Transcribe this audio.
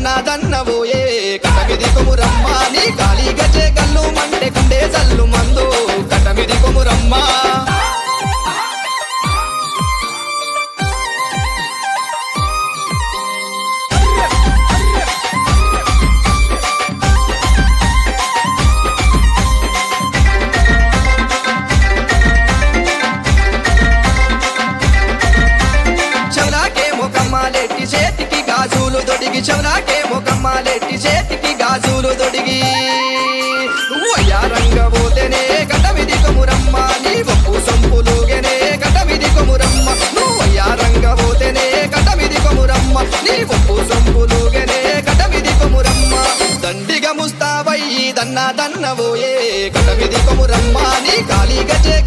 దన్నా దన్నవోయే కటమిది కొమురమ్మ నీ కాలి గజే గల్లు మంటే కుండే జల్లు మందు కటమిది కొమురమ్మ చెవులాకే ముఖమ్మాలెట్టి చేతికి గాజులు దొడిగి చెవులాకే ముఖమ్మాలెట్టి చేతికి గాజులు దొడిగి వయ్యారంగ పోతేనే గటమిది కొమురమ్మ నీ ఒప్పు సొంపులుగెనే గటమిది కొమురమ్మ నువ్వు వయ్యారంగ పోతేనే గటమిది కొమురమ్మ నీ ఒప్పు సొంపులుగెనే గటమిది కొమురమ్మ దండిగ ముస్తాబయ్యి దన్న దన్నవోయే గటమిది కొమురమ్మ నీ కాలి గజే